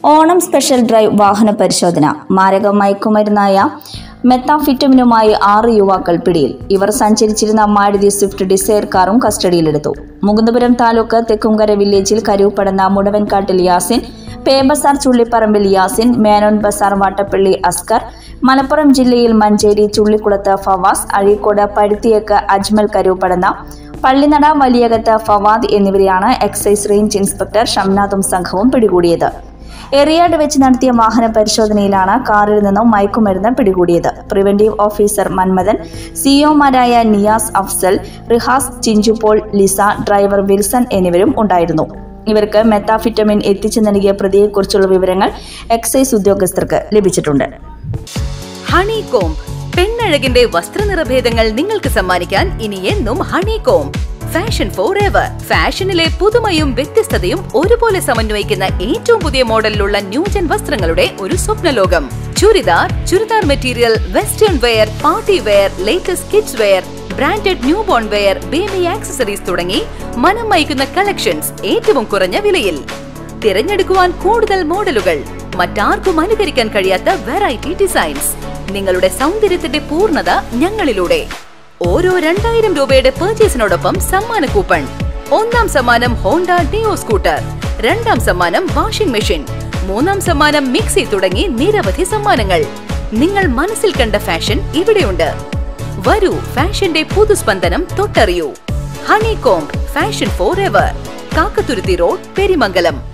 Onam special drive വാഹന പരിശോധന മാരക മയക്കുമരുന്നായ മെത്താഫിറ്റമിനുമായി ആറ് യുവാക്കൾ പിടിയിൽ ഇവർ സഞ്ചരിച്ചിരുന്ന മാരുതി സ്വിഫ്റ്റ് ഡിസയർ കാറും കസ്റ്റഡിയിലെടുത്തു മുകുന്ദപുരം താലൂക്ക് തെക്കുംകര വില്ലേജിൽ കരൂപ്പടന്ന മുടവൻകാട്ടിൽ യാസിൻ പേബസാർ ചുള്ളിപ്പറമ്പിൽ യാസിൻ മേനോൻ ബസാർ വാട്ടപ്പള്ളി അസ്കർ മലപ്പുറം ജില്ലയിൽ മഞ്ചേരി ചുള്ളിക്കുളത്ത് ഫവാസ് അഴീക്കോട് പഴുത്തിയേക്ക് അജ്മൽ കരൂപ്പടന്ന പള്ളിനട വലിയകത്ത് ഫവാദ് എന്നിവരെയാണ് എക്സൈസ് റേഞ്ച് ഇൻസ്പെക്ടർ ഷംനാദും സംഘവും പിടികൂടിയത് എറിയാട് വെച്ച് നടത്തിയ വാഹന പരിശോധനയിലാണ് കാറിൽ നിന്നും മയക്കുമരുന്ന് പിടികൂടിയത് പ്രിവന്റീവ് ഓഫീസർ മന്മഥൻ സിഇഒമാരായ Niyas Afsal Rihas Chinchu Paul Lisa driver Wilson എന്നിവരും ഉണ്ടായിരുന്നു ഇവർക്ക് മെത്താഫിറ്റമിൻ എത്തിച്ചു നൽകിയ പ്രതിയെക്കുറിച്ചുള്ള വിവരങ്ങൾ എക്സൈസ് ഉദ്യോഗസ്ഥർക്ക് ലഭിച്ചിട്ടുണ്ട് ഹണി കോംബ് പെണ്ണഴകിന്റെ വസ്ത്രനിറഭേദങ്ങൾ നിങ്ങൾക്ക് സമ്മാനിക്കാൻ ഇനി എന്നും honeycomb fashion forever ഫാഷനിലെ പുതുമയും വ്യത്യസ്തതയും ഒരുപോലെ സമന്വയിക്കുന്ന ഏറ്റവും പുതിയ മോഡലിലുള്ള ന്യൂജൻ വസ്ത്രങ്ങളുടെ ഒരു സ്വപ്നലോകം churidar churidar material western wear party wear latest kids wear branded newborn wear baby accessories തുടങ്ങി മനം മയക്കുന്ന കളക്ഷൻസ് ഏറ്റവും കുറഞ്ഞ വിലയിൽ തിരഞ്ഞെടുക്കുവാൻ കൂടുതൽ മോഡലുകൾ മറ്റാർക്കും അനുകരിക്കാൻ കഴിയാത്ത വെറൈറ്റി ഡിസൈൻസ് നിങ്ങളുടെ സൗന്ദര്യത്തിന്റെ പൂർണ്ണത ഞങ്ങളിലൂടെ ഓരോ രണ്ടായിരം രൂപയുടെ പർച്ചേസിനോടൊപ്പം സമ്മാന കൂപ്പൺ ഒന്നാം സമ്മാനം ഹോണ്ട ഡിയോ സ്കൂട്ടർ രണ്ടാം സമ്മാനം വാഷിംഗ് മെഷീൻ മൂന്നാം സമ്മാനം മിക്സി തുടങ്ങി നിരവധി സമ്മാനങ്ങൾ നിങ്ങൾ മനസ്സിൽ കണ്ട ഫാഷൻ ഇവിടെയുണ്ട് വരൂ ഫാഷന്റെ പുതുസ്പന്ദനം തൊട്ടറിയൂ honeycomb fashion forever Kakkathuruthy road പെരിമംഗലം